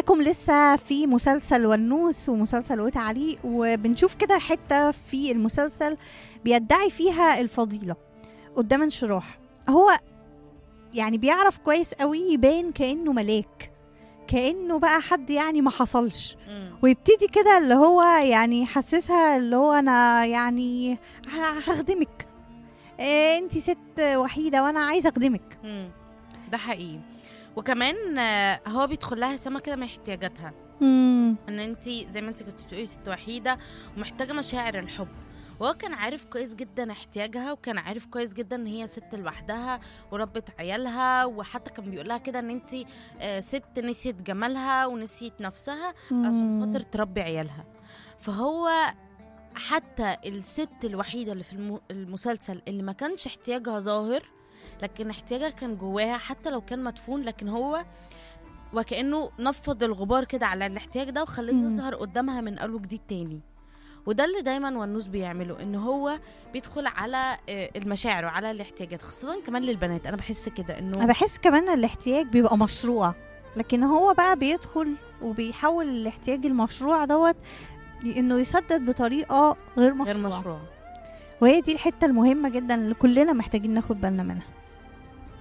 معاكم لسه في مسلسل ونوس ومسلسل وتعليق وبنشوف كده حتة في المسلسل بيدعي فيها الفضيلة قدام انشراح هو يعني بيعرف كويس قوي يبان كأنه ملاك كأنه بقى حد يعني ما حصلش مم. ويبتدي كده اللي هو يعني يحسسها اللي هو انا يعني ه- هخدمك إيه انتي ست وحيده وانا عايزه اخدمك مم. ده حقيقي وكمان آه، هو بيدخل لها سما كده من احتياجاتها مم. ان انت زي ما انت كنت بتقولي ست وحيده ومحتاجه مشاعر الحب وهو كان عارف كويس جدا احتياجها وكان عارف كويس جدا ان هي ست لوحدها وربت عيالها وحتى كان بيقول لها كده ان انت آه، ست نسيت جمالها ونسيت نفسها عشان خاطر تربي عيالها فهو حتى الست الوحيدة اللي في الم- المسلسل اللي ما كانش احتياجها ظاهر لكن احتياجها كان جواها حتى لو كان مدفون لكن هو وكأنه نفض الغبار كده على الاحتياج ده وخليه مم. يظهر قدامها من أول وجديد تاني وده اللي دايما ونوس بيعمله ان هو بيدخل على آه، المشاعر وعلى الاحتياجات خاصة كمان للبنات انا بحس كده انا انه بحس كمان الاحتياج بيبقى مشروع لكن هو بقى بيدخل وبيحول الاحتياج المشروع دوت انه يسدد بطريقه غير مشروع, غير مشروع وهي دي الحته المهمه جدا اللي كلنا محتاجين ناخد بالنا منها